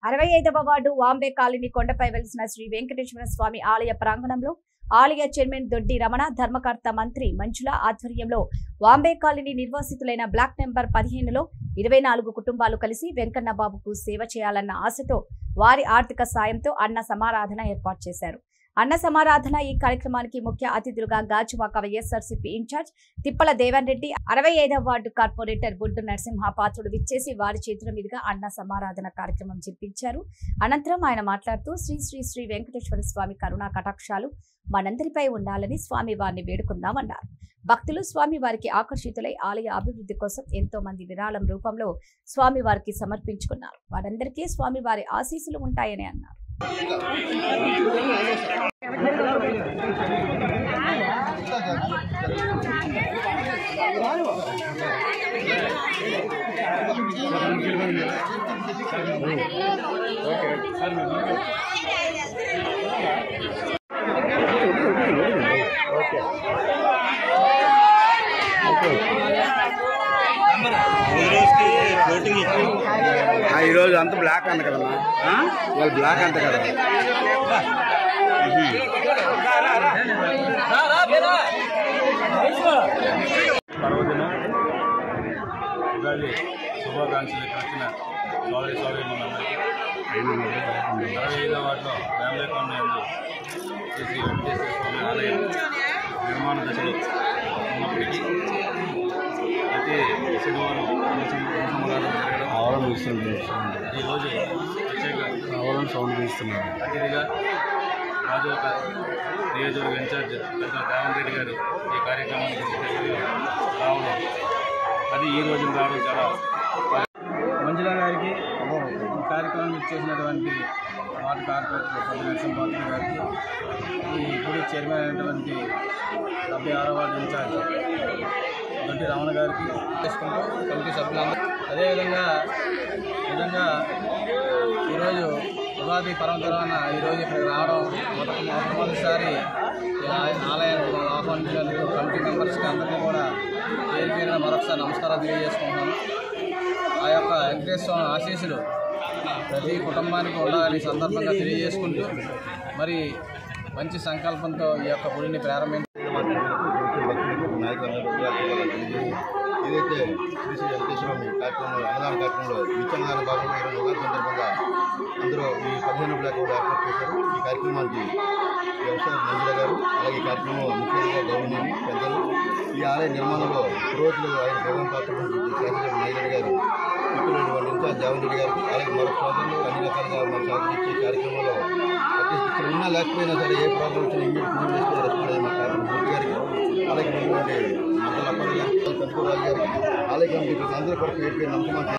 అరవై ఐదవ ward Vambay colony కొండపై వెలిసిన శ్రీ వెంకటేశ్వర స్వామి ఆలయ ప్రాంగణంలో ఆలయ చైర్మన్ దొడ్డి రమణ ధర్మకర్త మంత్రి మంజుల ఆధ్వర్యంలో వాంబే కాలనీ నిర్వాసితులైన బ్లాక్ నెంబర్ పదిహేనులో ఇరవై నాలుగు కుటుంబాలు కలిసి వెంకన్న బాబుకు సేవ చేయాలన్న ఆశతో వారి ఆర్థిక సాయంతో అన్న సమారాధన ఏర్పాటు చేశారు అన్న సమారాధన ఈ కార్యక్రమానికి ముఖ్య అతిథులుగా గాజువాక వైఎస్ఆర్సీపీ ఇన్ఛార్జ్ తిప్పల దేవన్ రెడ్డి అరవై ఐదవ వార్డు కార్పొరేటర్ బుడ్డు నరసింహ పాత్రుడు విచ్చేసి వారి చేతుల మీదుగా అన్న సమారాధన కార్యక్రమం జరిపించారు అనంతరం ఆయన మాట్లాడుతూ శ్రీ శ్రీ శ్రీ వెంకటేశ్వర స్వామి కరుణా కటాక్షాలు మనందరిపై ఉండాలని స్వామి వారిని వేడుకుందామన్నారు భక్తులు స్వామి వారికి ఆకర్షితులై ఆలయ అభివృద్ధి కోసం ఎంతో మంది విరాళం రూపంలో స్వామి వారికి సమర్పించుకున్నారు వారందరికీ స్వామి వారి ఆశీస్సులు ఉంటాయని అన్నారు ఆ, ఈరోజు అంత బ్లాక్ అంత కదమ్మా ఆ? ఇవాళ బ్లాక్ అంత కదా పర్వదినం ఉగాది శుభాకాంక్షలు ఇక్కడ వచ్చిన సోదరి సోదరి మనందరికీ అరవై ఐదో వాటిలో ఫ్యామిలీ కాలనీ శ్రీ శ్రీ వెంకటేశ్వర స్వామి ఆలయం నిర్మాణ దశలో ఉన్నప్పటికీ ప్రతి శనివారం సమాధానం జరగడం ఆవరణ ఇస్తుంది ఈరోజు ప్రత్యేక ఆవరణ సౌండ్ తీస్తున్నాను అతిథిగా రాజోక నియోజకవర్గ ఇన్ఛార్జ్ పెద్ద దేవన్ రెడ్డి గారు ఈ కార్యక్రమానికి ముఖ్య అతిథిగా రావడం అది ఈ రోజున రావడం చాలా మంజుల గారికి ఈ కార్యక్రమం ఇచ్చేసినటువంటి వార్డు కార్పొరేటర్ పెద్ద నరసింహాద్రి గారికి ఈ గుడి చైర్మన్ అయినటువంటి డెబ్బై ఆరో వార్డు ఇన్ఛార్జ్ దొడ్డి రమణ గారికి చేసుకుంటూ కమిటీ సభ్యులందరూ అదేవిధంగా నిజంగా ఈరోజు ఉగాది పర్వదినాన ఈరోజు ఇక్కడికి రావడం మొదటి మొట్టమొదటిసారి ఈ ఆలయ- ఆలయానికి మమ్మల్ని ఆహ్వానించినందుకు కమిటీ మెంబర్స్కి అందరికీ కూడా పేరు పేరున మరొకసారి నమస్కారాలు తెలియజేసుకుంటున్నాను ఆ యొక్క వెంకటేశ్వర స్వామి ఆశీస్సులు ప్రతి కుటుంబానికి ఉండాలని ఈ సందర్భంగా తెలియజేసుకుంటూ మరి మంచి సంకల్పంతో ఈ యొక్క గుడిని ప్రారంభించారు ఏదైతే శ్రీ శ్రీ వెంకటేశ్వర కార్యక్రమంలో అన్నదాన కార్యక్రమంలో నిత్యాన్నదాన భాగంగా ఈరోజు ఉగాది సందర్భంగా అందరూ ఈ పదిహేను బ్లాక్ కూడా ఏర్పాటు చేశారు ఈ కార్యక్రమానికి వ్యవసాయ మంజుల గారు అలాగే ఈ కార్యక్రమంలో ముఖ్యంగా గౌరవనీయులు పెద్దలు ఈ ఆలయ నిర్మాణంలో రోజులు ఆయన ప్రధాన పాత్ర శాసనసభ నాయుడు గారు ఇప్పుడు వాళ్ళ ఇన్ఛార్జ్ జగన్ రెడ్డి గారు అలాగే మరొక సోదరులు అన్ని రకాలుగా మన సహకరించి ఈ కార్యక్రమంలో ప్రతి ఇక్కడ ఉన్నా లేకపోయినా సరే ఏ ప్రాబ్లం వచ్చినా ఇమ్మీడియట్ ఫోన్ చేస్తే రెస్పాండ్ అయ్యే మా కార్యక్రమం మూర్తి గారికి అలాగే ఉన్నటువంటి మండల అప్పటి గారికి కంచుకోరాజు గారికి అలాగే అందరూ కూడా పేరు పేరు నమ్మకం